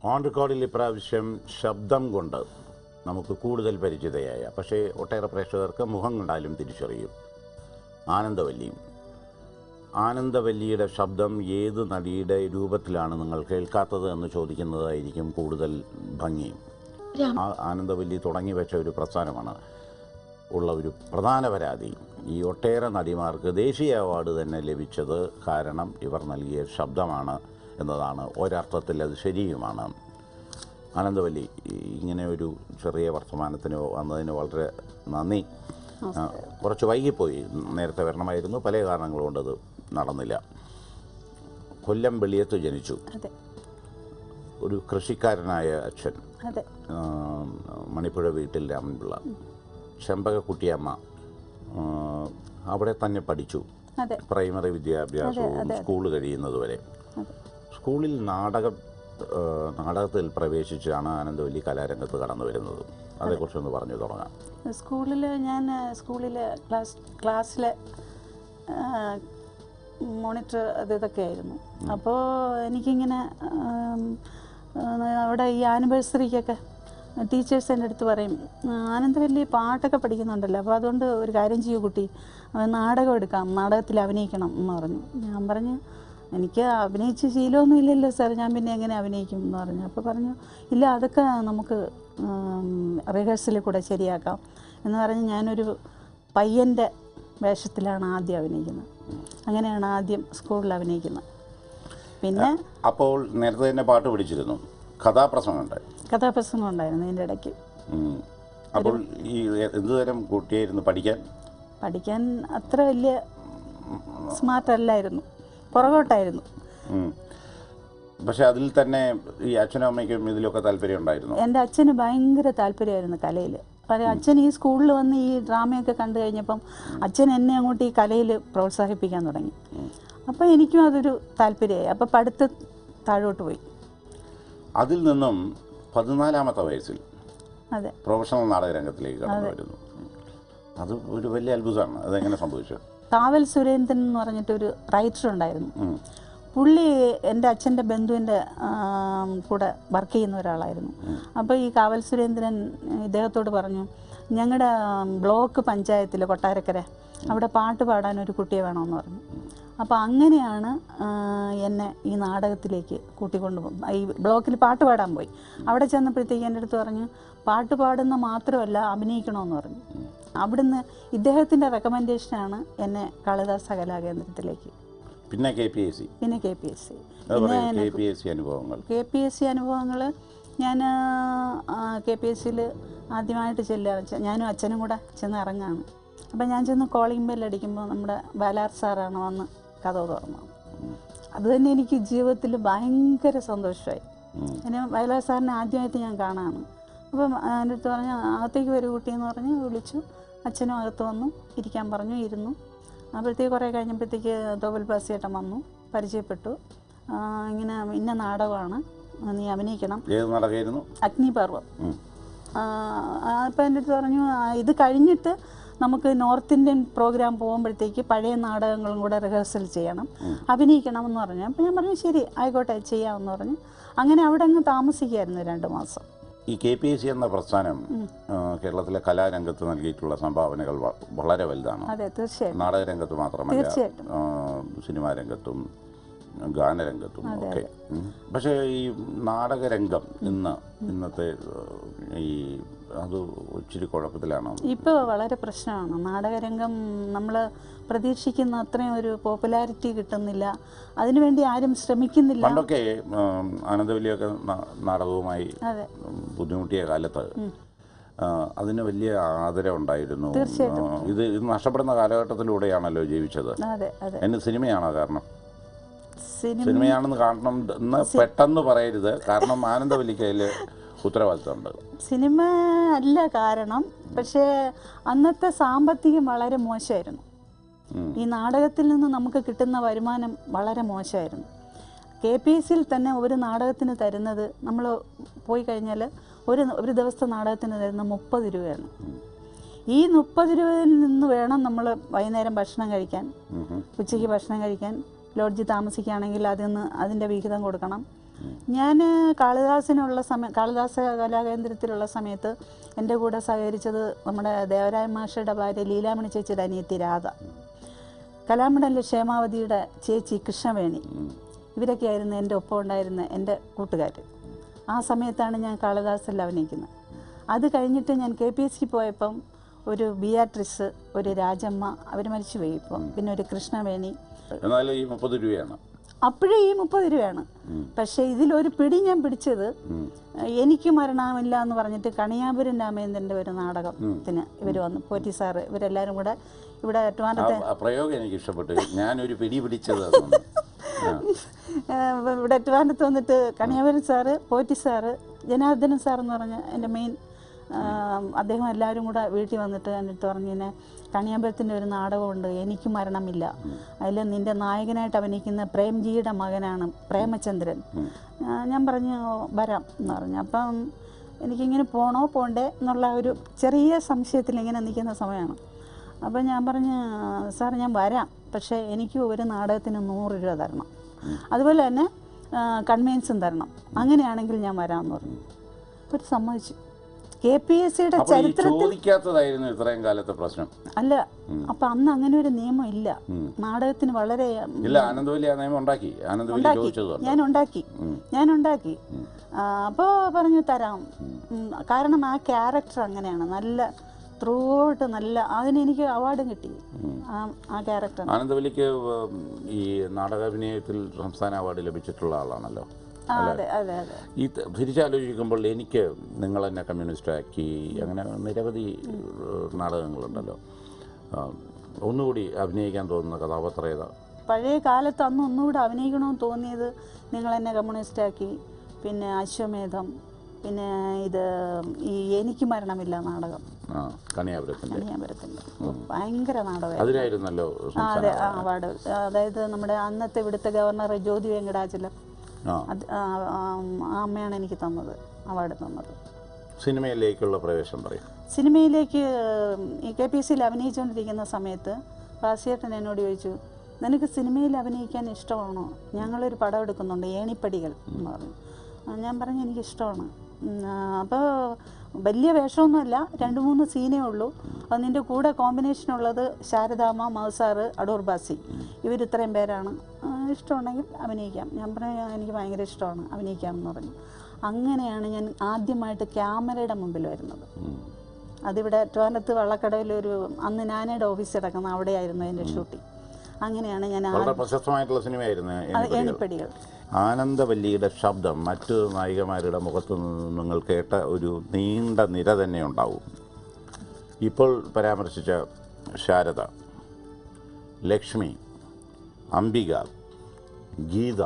On റെക്കോർഡിൽ ഇപ്രാവശ്യം ശബ്ദം കൊണ്ട് നമുക്ക് കൂടുതൽ പരിചിതയായ പക്ഷേ ഒട്ടേറെ പ്രേക്ഷകർക്ക് മുഖം കണ്ടാലും തിരിച്ചറിയും ആനന്ദവല്ലിയും ആനന്ദവല്ലിയുടെ ശബ്ദം ഏത് നടിയുടെ രൂപത്തിലാണ് നിങ്ങൾ കേൾക്കാത്തത് എന്ന് ചോദിക്കുന്നതായിരിക്കും കൂടുതൽ ഭംഗിയും രാം ആ ആനന്ദവല്ലി തുടങ്ങി വെച്ച ഒരു പ്രസ്ഥാനമാണ് ഉള്ള ഒരു പ്രധാന പരാതി ഈ ഒട്ടേറെ നടിമാർക്ക് ദേശീയ അവാർഡ് തന്നെ ലഭിച്ചത് കാരണം ഇവർ നൽകിയ ശബ്ദമാണ് എന്നതാണ് ഒരർത്ഥത്തിൽ അത് ശരിയുമാണ് ആനന്ദവല്ലി ഈ ഇങ്ങനെ ഒരു ചെറിയ വർത്തമാനത്തിന് വന്നതിന് വളരെ നന്ദി ആ, കുറച്ച് വൈകിപ്പോയി നേരത്തെ വരണമായിരുന്നു പല കാരണങ്ങൾ കൊണ്ടത് നടന്നില്ല കൊല്ലം വെളിയത്ത് ജനിച്ചു അതെ ഒരു കൃഷിക്കാരനായ അച്ഛൻ അതെ ആ, മണിപ്പുഴ വീട്ടിൽ രാമൻപിള്ള ചെമ്പകക്കുട്ടിയമ്മ ആ, അവിടെ തന്നെ പഠിച്ചു അതെ പ്രൈമറി വിദ്യാഭ്യാസവും സ്കൂൾ കഴിയുന്നതുവരെ അതെ സ്കൂളിൽ നാടകം ആ, നാടകത്തിൽ പ്രവേശിച്ചാണ് ആനന്ദവല്ലി കലാരംഗത്ത് കടന്നു വരുന്നത് അതേക്കുറിച്ചൊന്ന് പറഞ്ഞു തുടങ്ങാം സ്കൂളിൽ ഞാൻ സ്കൂളിൽ ക്ലാസ് ക്ലാസ്സിലെ മോണിറ്റർ അത് ഇതൊക്കെ ആയിരുന്നു അപ്പോൾ എനിക്കിങ്ങനെ ആം, ആ, അവിടെ ഈ ആനിവേഴ്സറിക്കൊക്കെ ടീച്ചേഴ്സ് എൻ്റെ അടുത്ത് പറയും ആനന്ദവല്ലി പാട്ടൊക്കെ പഠിക്കുന്നുണ്ടല്ലോ അപ്പോൾ അതുകൊണ്ട് ഒരു കാര്യം ചെയ്യൂ കുട്ടി ആ, നാടകം എടുക്കാം നാടകത്തിൽ അഭിനയിക്കണം എന്ന് പറഞ്ഞു ഞാൻ പറഞ്ഞു എനിക്ക് അഭിനയിച്ച് ശീലമൊന്നും ഇല്ലല്ലോ സാർ ഞാൻ പിന്നെ എങ്ങനെ അഭിനയിക്കും എന്ന് പറഞ്ഞു അപ്പോൾ പറഞ്ഞു ഇല്ല അതൊക്കെ നമുക്ക് റിഹേഴ്സലിൽ കൂടെ ശരിയാക്കാം എന്ന് പറഞ്ഞ് ഞാനൊരു പയ്യൻ്റെ വേഷത്തിലാണ് ആദ്യം അഭിനയിക്കുന്നത് അങ്ങനെയാണ് ആദ്യം സ്കൂളിൽ അഭിനയിക്കുന്നത് പിന്നെ അപ്പോൾ നേരത്തെ തന്നെ പാട്ട് പഠിച്ചിരുന്നു കഥാപ്രസംഗമുണ്ട് കഥാപ്രസംഗം ഉണ്ടായിരുന്നു ഇതിൻ്റെ ഇടയ്ക്ക് ഉം. അപ്പോൾ ഈ എന്തുതരം കുട്ടിയായിരുന്നു പഠിക്കാൻ പഠിക്കാൻ അത്ര വലിയ സ്മാർട്ട് അല്ലായിരുന്നു പുറകോട്ടായിരുന്നു ഉം. പക്ഷെ അതിൽ തന്നെ ഈ അച്ഛനും അമ്മയ്ക്കും ഇതിലൊക്കെ താല്പര്യം ഉണ്ടായിരുന്നു എൻ്റെ അച്ഛന് ഭയങ്കര താല്പര്യമായിരുന്നു കലയിൽ കാരണം അച്ഛൻ ഈ സ്കൂളിൽ വന്ന് ഈ ഡ്രാമയൊക്കെ കണ്ടു കഴിഞ്ഞപ്പം അച്ഛൻ എന്നെ അങ്ങോട്ട് ഈ കലയിൽ പ്രോത്സാഹിപ്പിക്കാൻ തുടങ്ങി അപ്പോൾ എനിക്കും അതൊരു താല്പര്യമായി അപ്പോൾ പഠിത്തം താഴോട്ട് പോയി അതിൽ നിന്നും പതിനാലാമത്തെ വയസ്സിൽ അതെ പ്രൊഫഷണൽ നാടകരംഗത്തിലേക്ക് കടന്നു വരുന്നു ഉം. അത് ഒരു വലിയ അത്ഭുതമാണ് അതെങ്ങനെ സംഭവിച്ചു കാവൽ സുരേന്ദ്രൻ എന്ന് പറഞ്ഞിട്ടൊരു റൈറ്റർ ഉണ്ടായിരുന്നു ഉം. പുള്ളി എൻ്റെ അച്ഛൻ്റെ ബന്ധുവിൻ്റെ ആം, കൂടെ വർക്ക് ചെയ്യുന്ന ഒരാളായിരുന്നു അപ്പോൾ ഈ കാവൽ സുരേന്ദ്രൻ ഇദ്ദേഹത്തോട് പറഞ്ഞു ഞങ്ങളുടെ ബ്ലോക്ക് പഞ്ചായത്തിൽ കൊട്ടാരക്കര അവിടെ പാട്ട് പാടാൻ ഒരു കുട്ടിയെ വേണമെന്ന് പറഞ്ഞു അപ്പോൾ അങ്ങനെയാണ് ആ, എന്നെ ഈ നാടകത്തിലേക്ക് കൂട്ടിക്കൊണ്ട് പോകും ഈ ബ്ലോക്കിൽ പാട്ട് പാടാൻ പോയി അവിടെ ചെന്നപ്പോഴത്തേക്ക് എൻ്റെ അടുത്ത് പറഞ്ഞു പാട്ട് പാടുന്ന മാത്രമല്ല അഭിനയിക്കണമെന്ന് പറഞ്ഞു അവിടുന്ന് ഇദ്ദേഹത്തിൻ്റെ റെക്കമെൻഡേഷനാണ് എന്നെ കാളിദാസ കലാകേന്ദ്രത്തിലേക്ക് പിന്നെ കെ പി എസ് സി പിന്നെ കെ പി എസ് സി അത് പറയും കെ പി എസ് സി അനുഭവങ്ങൾ കെ പി എസ് സി അനുഭവങ്ങൾ ഞാൻ കെ പി എസ് സിയിൽ ആദ്യമായിട്ട് ചെല്ലുക ഞാനും അച്ഛനും കൂടെ ചെന്ന് ഇറങ്ങാണ് അപ്പം ഞാൻ ചെന്ന് കോളിംഗ് ബെല്ലടിക്കുമ്പോൾ നമ്മുടെ ബാലാർ സാറാണ് വന്ന് കഥ തുറന്നത് അത് തന്നെ എനിക്ക് ജീവിതത്തിൽ ഭയങ്കര സന്തോഷമായി ഉം. പിന്നെ വയലാർ സാറിനെ ആദ്യമായിട്ട് ഞാൻ കാണാണ് അപ്പം എൻ്റെ അടുത്ത് പറഞ്ഞു അകത്തേക്ക് വരൂ കുട്ടിയെന്ന് പറഞ്ഞ് വിളിച്ചു അച്ഛനും അകത്ത് വന്നു ഇരിക്കാൻ പറഞ്ഞു ഇരുന്നു അപ്പോഴത്തേക്ക് കുറേ കഴിഞ്ഞപ്പോഴത്തേക്ക് തോവൽ ബാസിയേട്ടൻ വന്നു പരിചയപ്പെട്ടു ആ, ഇങ്ങനെ ഇന്ന നാടകമാണ് നീ അഭിനയിക്കണം ഏത് നാടകമായിരുന്നു അഗ്നിപർവം ഉം. അപ്പം എൻ്റെ അടുത്ത് പറഞ്ഞു "ആ, ഇത് കഴിഞ്ഞിട്ട് നമുക്ക് നോർത്ത് ഇന്ത്യൻ പ്രോഗ്രാം പോകുമ്പോഴത്തേക്ക് പഴയ നാടകങ്ങളും കൂടെ റിഹേഴ്സൽ ചെയ്യണം അഭിനയിക്കണം എന്ന് പറഞ്ഞു അപ്പം ഞാൻ പറഞ്ഞു ശരി ആയിക്കോട്ടെ ചെയ്യാമെന്ന് പറഞ്ഞു അങ്ങനെ അവിടെ അങ്ങ് താമസിക്കായിരുന്നു രണ്ട് മാസം ഈ കെ പി എസ് സി എന്ന പ്രസ്ഥാനം ആ, കേരളത്തിലെ കലാരംഗത്ത് നൽകിയിട്ടുള്ള സംഭാവനകൾ വ- വളരെ വലുതാണ് അതെ തീർച്ചയായിട്ടും നാടകരംഗത്ത് മാത്രമല്ല തീർച്ചയായിട്ടും. ആ, സിനിമാ രംഗത്തും ഗാനരംഗത്തും ഒക്കെ ഉം. പക്ഷേ ഈ നാടകരംഗം ഇന്ന് ഇന്നത്തെ ആ, ഈ അത് ഇച്ചിരി കുഴപ്പത്തിലാണ് ഇപ്പോൾ വളരെ പ്രശ്നമാണ് നാടകരംഗം നമ്മൾ പ്രതീക്ഷിക്കുന്ന അത്രയും ഒരു പോപ്പുലാരിറ്റി കിട്ടുന്നില്ല അതിനുവേണ്ടി ആരും ശ്രമിക്കുന്നില്ല പണ്ടൊക്കെ ഉം, ആനന്ദവല്ലിയൊക്കെ ന- നാടകവുമായി അതെ ഉം, ബുദ്ധിമുട്ടിയ കാലത്ത് ആ, അതിന് വലിയ ആദരം ഉണ്ടായിരുന്നു തീർച്ചയായിട്ടും. ആ, ഇത് ഇത് നഷ്ടപ്പെടുന്ന കാലഘട്ടത്തിലൂടെയാണല്ലോ ജീവിച്ചത് അതെ അതെ അതിന് സിനിമയാണോ കാരണം സിനിമ സിനിമയാണെന്ന് കാണണം എന്ന് പെട്ടെന്ന് പറയരുത് കാരണം ആനന്ദവല്ലിക്ക് അതിൽ ഉത്തരവാദിത്തമുണ്ട് സിനിമ അല്ല കാരണം പക്ഷേ അന്നത്തെ സാമ്പത്തികം വളരെ മോശമായിരുന്നു ഉം. ഈ നാടകത്തിൽ നിന്ന് നമുക്ക് കിട്ടുന്ന വരുമാനം വളരെ മോശമായിരുന്നു കെ പി എസ് സിയിൽ തന്നെ ഒരു നാടകത്തിന് തരുന്നത് നമ്മൾ പോയി കഴിഞ്ഞാൽ ഒരു ഒരു ദിവസത്തെ നാടകത്തിന് തരുന്ന മുപ്പത് രൂപയാണ് ഈ മുപ്പത് രൂപയിൽ നിന്ന് വേണം നമ്മൾ വൈകുന്നേരം ഭക്ഷണം കഴിക്കാൻ ഉം ഉം. ഉച്ചയ്ക്ക് ഭക്ഷണം കഴിക്കാൻ ലോഡ്ജിൽ താമസിക്കുകയാണെങ്കിൽ അതിൽ നിന്ന് അതിൻ്റെ വിഹിതം കൊടുക്കണം ഞാൻ കാളിദാസിനുള്ള സമയം കാളിദാസ കലാകേന്ദ്രത്തിലുള്ള സമയത്ത് എൻ്റെ കൂടെ സഹകരിച്ചത് നമ്മുടെ ദേവരായ മാഷയുടെ ഭാര്യ ലീലാമണി ചേച്ചിയുടെ അനിയത്തി രാധ കലാമണ്ഡലിലെ ക്ഷേമാവതിയുടെ ചേച്ചി കൃഷ്ണവേണി ഇവരൊക്കെയായിരുന്നു എൻ്റെ ഒപ്പം ഉണ്ടായിരുന്ന എൻ്റെ കൂട്ടുകാർ ആ സമയത്താണ് ഞാൻ കാളിദാസിൽ അഭിനയിക്കുന്നത് അത് കഴിഞ്ഞിട്ട് ഞാൻ കെ പി എസ് സി പോയപ്പം ഒരു ബിയാട്രിസ് ഒരു രാജമ്മ അവർ മരിച്ചുപോയി ഇപ്പം പിന്നെ ഒരു കൃഷ്ണവേണി എന്നാലും ഈ മുപ്പത് രൂപയാണ് അപ്പോഴേ ഈ മുപ്പത് രൂപയാണ് പക്ഷേ ഇതിലൊരു പിടി ഞാൻ പിടിച്ചത് എനിക്ക് മരണമില്ല എന്ന് പറഞ്ഞിട്ട് കണിയാപുരം രാമേന്ദ്രൻ്റെ ഒരു നാടകത്തിന് ഇവർ വന്നു പോറ്റി സാറ് ഇവരെല്ലാവരും കൂടെ ഇവിടെ ആ ട്രിവാൻഡ്രത്തെ ആ പ്രയോഗം എനിക്ക് ഇഷ്ടപ്പെട്ടു ഞാനൊരു പിടി പിടിച്ചത് അതൊന്ന്. ആ. ഏഹ് ഇവിടെ ട്രിവാൻഡ്രത്ത് വന്നിട്ട് Kaniyapuram sir Potti sir Janardhanan sir എന്ന് പറഞ്ഞ എൻ്റെ മെയിൻ അദ്ദേഹം എല്ലാവരും കൂടെ വീട്ടിൽ വന്നിട്ട് എന്നിട്ട് പറഞ്ഞു ഇങ്ങനെ കണിയാമ്പലത്തിൻ്റെ ഒരു നാടകമുണ്ട് എനിക്ക് മരണമില്ല അതിൽ നിൻ്റെ നായകനായിട്ട് അഭിനയിക്കുന്ന പ്രേംജിയുടെ മകനാണ് പ്രേമചന്ദ്രൻ ആ, ഞാൻ പറഞ്ഞു വരാം എന്ന് പറഞ്ഞു അപ്പം എനിക്കിങ്ങനെ പോണോ പോണ്ടേ എന്നുള്ള ഒരു ചെറിയ സംശയത്തിൽ ഇങ്ങനെ നിൽക്കുന്ന സമയമാണ് അപ്പം ഞാൻ പറഞ്ഞു സാർ ഞാൻ വരാം പക്ഷേ എനിക്ക് ഒരു നാടകത്തിന് നൂറ് രൂപ തരണം അതുപോലെ തന്നെ കൺവീൻസും തരണം അങ്ങനെയാണെങ്കിൽ ഞാൻ വരാമെന്ന് പറഞ്ഞു അപ്പോൾ സമ്മതിച്ചു കെ പി എസ് സിയുടെ അപ്പോൾ ഈ ചരിത്രത്തിൽ ചോദിക്കാത്തതായിരുന്നു ഇത്രയും കാലത്തെ പ്രശ്നം അല്ല അപ്പം അന്ന് അങ്ങനെ ഒരു നിയമം ഇല്ല നാടകത്തിന് വളരെ ഇല്ല ആനന്ദവല്ലി ആ നിയമം ഉണ്ടാക്കി ആനന്ദവല്ലി ഉണ്ടാക്കി ചോദിച്ചതുകൊണ്ട് ഞാൻ ഉണ്ടാക്കി ഞാൻ ഉണ്ടാക്കി അപ്പോൾ പറഞ്ഞു തരാം ഉം, കാരണം ആ ക്യാരക്ടർ അങ്ങനെയാണ് നല്ല ത്രൂ ഔട്ട് നല്ല അതിന് എനിക്ക് അവാർഡും കിട്ടി ആ ആ ക്യാരക്ടർ ആനന്ദവല്ലിക്ക് ഉം, ഈ നാടകാഭിനയത്തിൽ സംസ്ഥാന അവാർഡ് ലഭിച്ചിട്ടുള്ള ആളാണല്ലോ ആ അതെ അതെ അതെ ഈ ത- തിരിച്ചാലോചിക്കുമ്പോൾ എനിക്ക് നിങ്ങൾ എന്നെ കമ്മ്യൂണിസ്റ്റാക്കി അങ്ങനെ നിരവധി ഏഹ്, നാടകങ്ങളുണ്ടല്ലോ ആ, ഒന്നുകൂടി അഭിനയിക്കാൻ തോന്നുന്ന കഥാപാത്രം ഏതാ പഴയ കാലത്ത് അന്ന് ഒന്നുകൂടെ അഭിനയിക്കണമെന്ന് തോന്നിയത് നിങ്ങൾ എന്നെ കമ്മ്യൂണിസ്റ്റാക്കി പിന്നെ അശ്വമേധം പിന്നെ ഇത് ഈ എനിക്ക് മരണമില്ല നാടകം ആ കണിയാപുരത്തിൻ്റെ കണിയാപുരത്തിൻ്റെ ഭയങ്കര നാടകമായിരുന്നു അതിനായിരുന്നല്ലോ ആ സംസ്ഥാന അതെ ആ അവാർഡ് അതായത് നമ്മുടെ അന്നത്തെ ഇവിടുത്തെ ഗവർണർ ജ്യോതി വെങ്കടാചലം ആ അത് ആ ആ ആ അമ്മയാണ് എനിക്ക് തന്നത് അവാർഡ് തന്നത് സിനിമയിലേക്കുള്ള പ്രവേശം പറയും സിനിമയിലേക്ക് ഈ കെ പി എസ് സിയിൽ അഭിനയിച്ചുകൊണ്ടിരിക്കുന്ന സമയത്ത് വാസിയേട്ടൻ എന്നോട് ചോദിച്ചു നിനക്ക് സിനിമയിൽ അഭിനയിക്കാൻ ഇഷ്ടമാണോ ഞങ്ങളൊരു പടം എടുക്കുന്നുണ്ട് ഏണിപ്പടികൾ എന്ന് പറഞ്ഞു ആ, ഞാൻ പറഞ്ഞു എനിക്ക് ഇഷ്ടമാണ് അപ്പോൾ വലിയ വേഷമൊന്നുമല്ല രണ്ട് മൂന്ന് സീനേ ഉള്ളൂ അത് നിൻ്റെ കൂടെ കോമ്പിനേഷൻ ഉള്ളത് ശാരദാമ്മ മൗസാറ് അടൂർ ബാസി ഇവർ ഇത്രയും പേരാണ് ആ, ഇഷ്ടമുണ്ടെങ്കിൽ അഭിനയിക്കാം ഞാൻ പറഞ്ഞു എനിക്ക് ഭയങ്കര ഇഷ്ടമാണ് അഭിനയിക്കാം എന്ന് പറഞ്ഞു അങ്ങനെയാണ് ഞാൻ ആദ്യമായിട്ട് ക്യാമറയുടെ മുമ്പിൽ വരുന്നത് അതിവിടെ ട്രിവാൻഡ്രത്ത് വള്ളക്കടവിൽ ഒരു അന്ന് നാനയുടെ ഓഫീസ് കിടക്കുന്ന അവിടെയായിരുന്നു എൻ്റെ ഷൂട്ടിംഗ് അങ്ങനെയാണ് ഞാൻ ആ- വളരെ പ്രശസ്തമായിട്ടുള്ള സിനിമയായിരുന്നു അത് ഏണിപ്പടികൾ. ഏണിപ്പടികൾ ആനന്ദവല്ലിയുടെ ശബ്ദം മറ്റു നായികമാരുടെ മുഖത്തു നിന്ന് നിങ്ങൾ കേട്ട ഒരു നീണ്ട നിര തന്നെ ഉണ്ടാവും ഇപ്പോൾ പരാമർശിച്ച ശാരദ ലക്ഷ്മി അംബിക ഗീത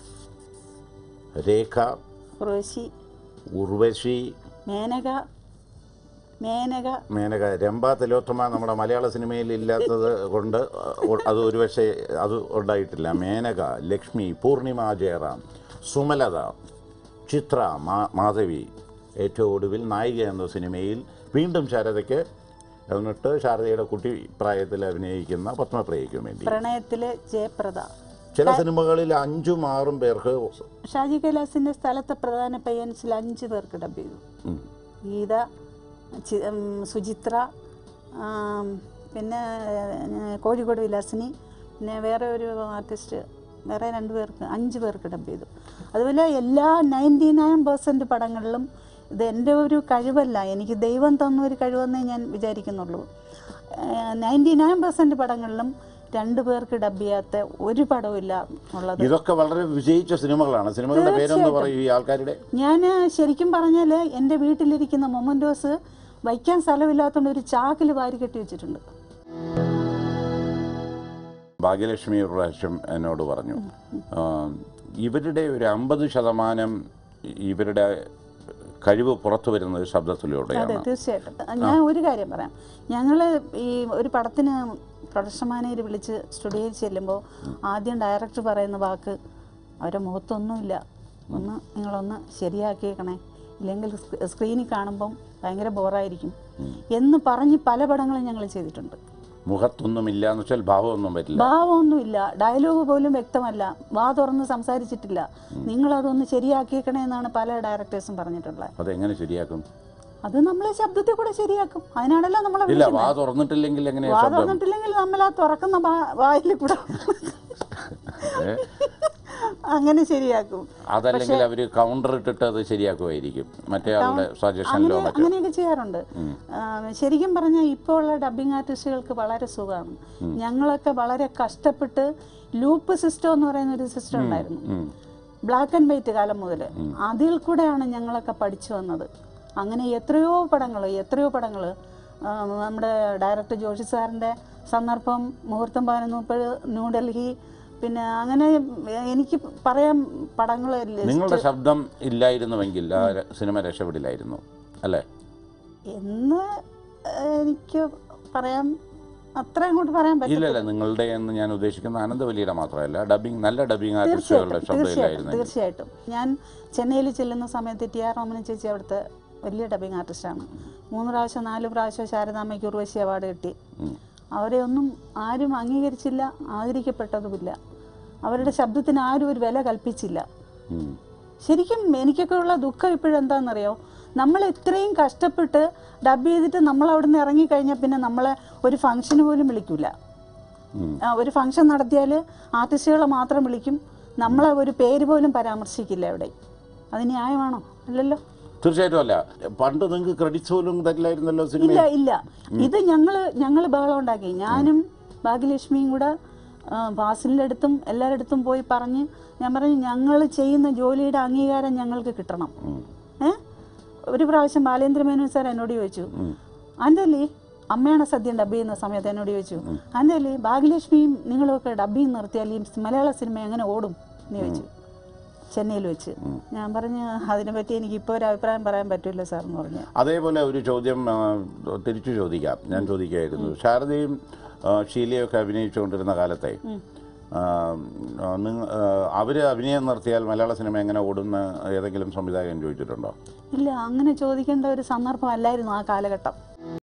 രേഖ ഉർവശി ഉർവശി മേനക മേനക മേനക രംഭ തിലോത്തമ നമ്മുടെ മലയാള സിനിമയിൽ ഇല്ലാത്തത് കൊണ്ട് ഒ- അത് ഒരുപക്ഷെ അത് ഉണ്ടായിട്ടില്ല മേനക ലക്ഷ്മി പൂർണിമ ജയറാം സുമലത ചിത്ര മാ- മാധവി ഏറ്റവും ഒടുവിൽ നായിക എന്ന സിനിമയിൽ വീണ്ടും ശാരദയ്ക്ക് എന്നിട്ട് ശാരദയുടെ കുട്ടി പ്രായത്തിൽ അഭിനയിക്കുന്ന പത്മപ്രിയയ്ക്കും വേണ്ടി പ്രണയത്തിലെ ജയപ്രദ ചില സിനിമകളിൽ അഞ്ചും ആറും പേർക്ക് ഷാജി കൈലാസിൻ്റെ സ്ഥലത്തെ പ്രധാന പയ്യൻസിൽ അഞ്ച് പേർക്ക് ഡബ് ചെയ്തു ഉം, ഗീത ചി- ഉം, സുചിത്ര ആം, പിന്നെ ഏഹ്, കോഴിക്കോട് വിലാസിനി പിന്നെ വേറെ ഒരു ആർട്ടിസ്റ്റ് വേറെ രണ്ട് പേർക്ക് അഞ്ച് പേർക്ക് ഡബ് ചെയ്തു അതുപോലെ എല്ലാ നയൻറ്റി നയൻ പെർസെൻറ്റ് പടങ്ങളിലും ഇത് എൻ്റെ ഒരു കഴിവല്ല എനിക്ക് ദൈവം തന്ന ഒരു കഴിവെന്നേ ഞാൻ വിചാരിക്കുന്നുള്ളൂ നയൻറ്റി നയൻ പെർസെൻറ്റ് പടങ്ങളിലും രണ്ട് പേർക്ക് ഡബ് ചെയ്യാത്ത ഒരു പടവും ഇല്ല ഉള്ളത് ഇതൊക്കെ വളരെ വിജയിച്ച സിനിമകളാണ് സിനിമകളുടെ പേരൊന്ന് പറയൂ ഈ ആൾക്കാരുടെ ഞാൻ ശരിക്കും പറഞ്ഞാൽ എൻ്റെ വീട്ടിലിരിക്കുന്ന മൊമൻറ്റോസ് വയ്ക്കാൻ സ്ഥലമില്ലാത്തതുകൊണ്ട് ഒരു ചാക്കിൽ വാരി കെട്ടി വെച്ചിട്ടുണ്ട് ഭാഗ്യലക്ഷ്മി ഒരു പ്രാവശ്യം എന്നോട് പറഞ്ഞു ആ, ഇവരുടെ ഒരു അമ്പത് ശതമാനം ഇവരുടെ കഴിവ് പുറത്തു വരുന്നത് അതെ ശബ്ദത്തിലൂടെയാണ് തീർച്ചയായിട്ടും ഞാൻ ഒരു കാര്യം പറയാം ഞങ്ങൾ ഈ ഒരു പടത്തിന് പ്രൊഡക്ഷൻ മാനേജർ വിളിച്ച് സ്റ്റുഡിയോയിൽ ചെല്ലുമ്പോൾ ആദ്യം ഡയറക്ടർ പറയുന്ന വാക്ക് അവരുടെ മുഖത്തൊന്നുമില്ല ഒന്ന് നിങ്ങളൊന്ന് ശരിയാക്കിയേക്കണേ ഇല്ലെങ്കിൽ സ്ക്രീ- സ്ക്രീനിൽ കാണുമ്പം ഭയങ്കര ബോറായിരിക്കും എന്ന് പറഞ്ഞ് പല പടങ്ങളും ഞങ്ങൾ ചെയ്തിട്ടുണ്ട് മുഖത്തൊന്നുമില്ല എന്ന് വെച്ചാൽ ഭാവമൊന്നും പറ്റില്ല ഭാവമൊന്നുമില്ല ഡയലോഗ് പോലും വ്യക്തമല്ല വാ തുറന്ന് സംസാരിച്ചിട്ടില്ല നിങ്ങളതൊന്ന് ശരിയാക്കിയേക്കണേ എന്നാണ് പല ഡയറക്ടേഴ്സും പറഞ്ഞിട്ടുള്ളത് അതെങ്ങനെ ശരിയാക്കും അത് നമ്മളെ ശബ്ദത്തിൽ കൂടെ ശരിയാക്കും അതിനാണല്ലോ നമ്മളെ ഇല്ല വിളിക്കുന്നത് വാ തുറന്നിട്ടില്ലെങ്കിൽ എങ്ങനെയാ വാ ശബ്ദം തുറന്നിട്ടില്ലെങ്കിൽ നമ്മൾ ആ തുറക്കുന്ന വാ- വായിൽ കൂടെ ഏ? അങ്ങനെ ശരിയാക്കും അതല്ലെങ്കിൽ അവർ കൗണ്ടർ ഇട്ടിട്ട് അത് ശരിയാക്കുമായിരിക്കും മറ്റേ ആളുടെ സജഷനിലോ അങ്ങനെ മറ്റോ അങ്ങനെയൊക്കെ ചെയ്യാറുണ്ട് ആ, ശരിക്കും പറഞ്ഞാൽ ഇപ്പോൾ ഉള്ള ഡബ്ബിംഗ് ആർട്ടിസ്റ്റുകൾക്ക് വളരെ സുഖമാണ് ഞങ്ങളൊക്കെ വളരെ കഷ്ടപ്പെട്ട് ലൂപ്പ് സിസ്റ്റം എന്ന് പറയുന്ന ഒരു സിസ്റ്റം ഉണ്ടായിരുന്നു ഉം. ബ്ലാക്ക് ആൻഡ് വൈറ്റ് കാലം മുതൽ അതിൽ കൂടെയാണ് ഞങ്ങളൊക്കെ പഠിച്ചു വന്നത് അങ്ങനെ എത്രയോ പടങ്ങൾ എത്രയോ പടങ്ങൾ നമ്മുടെ ഡയറക്ടർ ജോഷി സാറിൻ്റെ സന്ദർഭം മുഹൂർത്തം പതിനൊന്നുപ്പഴ് ന്യൂഡൽഹി പിന്നെ അങ്ങനെ എനിക്ക് പറയാൻ പടങ്ങൾ നിങ്ങളുടെ ശബ്ദം ഇല്ലായിരുന്നുവെങ്കിൽ ആ ര- സിനിമ രക്ഷപ്പെടില്ലായിരുന്നു അല്ലേ എന്ന് എനിക്ക് പറയാൻ അത്ര അങ്ങോട്ട് പറയാൻ പറ്റില്ല ഇല്ലല്ല നിങ്ങളുടെ എന്ന് ഞാൻ ഉദ്ദേശിക്കുന്ന ആനന്ദവല്ലിയുടെ മാത്രമല്ല ഡബിങ് നല്ല ഡബിങ് ആർട്ടിസ്റ്റുകളുടെ തീർച്ചയായിട്ടും ശബ്ദം തീർച്ചയായിട്ടും ഇല്ലായിരുന്നു തീർച്ചയായിട്ടും ഞാൻ ചെന്നൈയിൽ ചെല്ലുന്ന സമയത്ത് ടി ആർ റോമന ചേച്ചി അവിടുത്തെ വലിയ ഡബിങ് ആർട്ടിസ്റ്റാണ് മൂന്ന് പ്രാവശ്യം നാല് പ്രാവശ്യം ശാരദാമ്മയ്ക്ക് ഉർവശി അവാർഡ് കിട്ടി അവരെ ഒന്നും ആരും അംഗീകരിച്ചില്ല ആദരിക്കപ്പെട്ടതുമില്ല അവരുടെ ശബ്ദത്തിന് ആരും ഒരു വില കൽപ്പിച്ചില്ല ഉം. ശരിക്കും എനിക്കൊക്കെ ഉള്ള ദുഃഖം ഇപ്പോഴെന്താണെന്നറിയോ നമ്മൾ ഇത്രയും കഷ്ടപ്പെട്ട് ഡബ് ചെയ്തിട്ട് നമ്മൾ അവിടെ നിന്ന് ഇറങ്ങിക്കഴിഞ്ഞാൽ പിന്നെ നമ്മളെ ഒരു ഫംഗ്ഷന് പോലും വിളിക്കില്ല ഉം. ഒരു ഫംഗ്ഷൻ നടത്തിയാൽ ആർട്ടിസ്റ്റുകളെ മാത്രം വിളിക്കും നമ്മളെ ഒരു പേര് പോലും പരാമർശിക്കില്ല അവിടെ അത് ന്യായമാണോ അല്ലല്ലോ തീർച്ചയായിട്ടും അല്ല പണ്ട് നിങ്ങൾക്ക് ക്രെഡിറ്റ്സ് പോലും തരില്ലായിരുന്നല്ലോ സിനിമ ഇല്ല ഇല്ല ഇത് ഞങ്ങൾ ഞങ്ങൾ ബഹളം ഉണ്ടാക്കി ഞാനും ഭാഗ്യലക്ഷ്മിയും കൂടെ ആ, ഫാസിലിൻ്റെ അടുത്തും എല്ലാവരുടെ അടുത്തും പോയി പറഞ്ഞ് ഞാൻ പറഞ്ഞു ഞങ്ങൾ ചെയ്യുന്ന ജോലിയുടെ അംഗീകാരം ഞങ്ങൾക്ക് കിട്ടണം ഏ ഒരു പ്രാവശ്യം ബാലേന്ദ്ര മേനോൻ സാർ എന്നോട് ചോദിച്ചു അന്തല്ലേ അമ്മയാണ് സദ്യ ഡബ് ചെയ്യുന്ന സമയത്ത് എന്നോട് ചോദിച്ചു അന്തല്ലേ ഭാഗ്യലക്ഷ്മിയും നിങ്ങളൊക്കെ ഡബ് ചെയ്ത് നിർത്തിയാൽ ഈ മലയാള സിനിമ എങ്ങനെ ഓടും എന്ന് ചോദിച്ചു ചെന്നൈയിൽ വെച്ച് ഞാൻ പറഞ്ഞു അതിനെപ്പറ്റി എനിക്ക് ഇപ്പോൾ ഒരു അഭിപ്രായം പറയാൻ പറ്റില്ല സാർ എന്ന് പറഞ്ഞു അതേപോലെ ഒരു ചോദ്യം ആ, തിരിച്ചു ചോദിക്കാം ഞാൻ ചോദിക്കുകയായിരുന്നു ശാരദയും ആ, ഷീലയൊക്കെ അഭിനയിച്ചുകൊണ്ടിരുന്ന കാലത്തെ നിങ്ങൾ അവർ അഭിനയം നിർത്തിയാൽ മലയാള സിനിമ എങ്ങനെ ഓടുന്ന ഏതെങ്കിലും സംവിധായകൻ ചോദിച്ചിട്ടുണ്ടോ ഇല്ല അങ്ങനെ ചോദിക്കേണ്ട ഒരു സന്ദർഭം അല്ലായിരുന്നു ആ കാലഘട്ടം